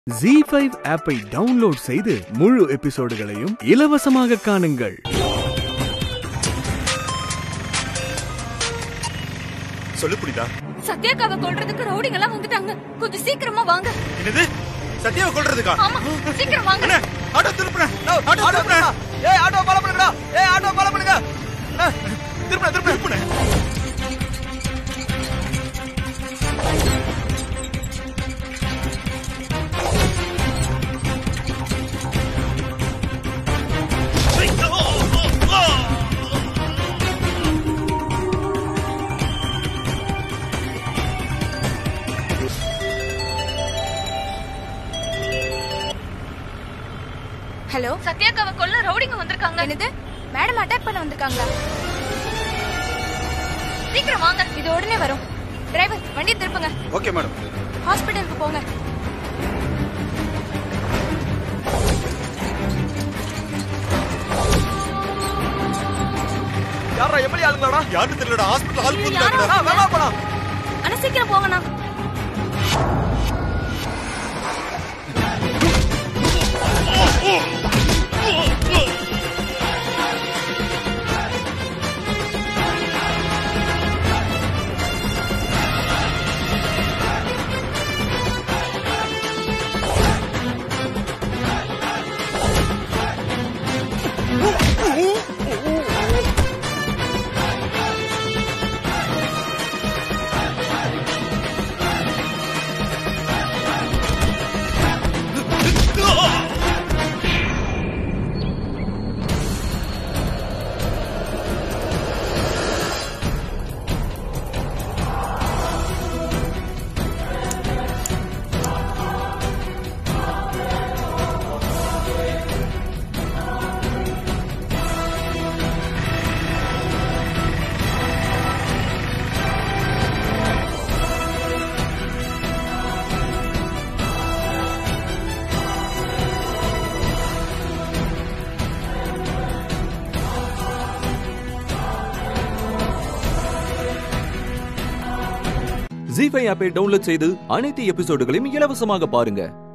G five ஆப்பை download செய்து முழு எபிசோடுகளையும் இலவசமாக காணுங்கள் சொல்லு புரியுதா சத்யாக்காவை கொல்றதுக்கு ரவுடிங்க எல்லாம் வந்துட்டாங்க கொஞ்சம் சீக்கிரமா வாங்க என்னது சத்யாவை கொல்றதுக்கா ஆமா சீக்கிரம் வாங்க அண்ணே, ஆட்டோ திருப்புறேன் ஆட்டோ திருப்புறேன் ஏய் ஆட்டோ ஃபாலோ பண்ணுங்கடா ஏய் ஆட்டோ ஃபாலோ பண்ணுங்க திருப்புறேன் திருப்புறேன் திருப்புறேன் ஹலோ சத்யாக்காவை கொல்ல ரவுடிங்க வந்திருக்காங்க என்னது மேடம் அட்டாக் பண்ண வந்திருக்காங்களா சீக்கிரம் வாங்க இது உடனே வரும் டிரைவர் வண்டி திருப்புங்க ஓகே மேடம் ஹாஸ்பிடலுக்கு போங்க யாரா எம்எல்ஏ ஆளுங்களாடா யாரும் தெரியலடா ஹாஸ்பிடல் ஆள் ஐயோ, யாரோ? கூத்துறாங்கடா ஆ வேணா போலாம் அண்ணா சீக்கிரம் போங்கண்ணா ஜி ஃபைவ் ஆப்பை டவுன்லோட் செய்து அனைத்து எபிசோடுகளையும் இலவசமாக பாருங்க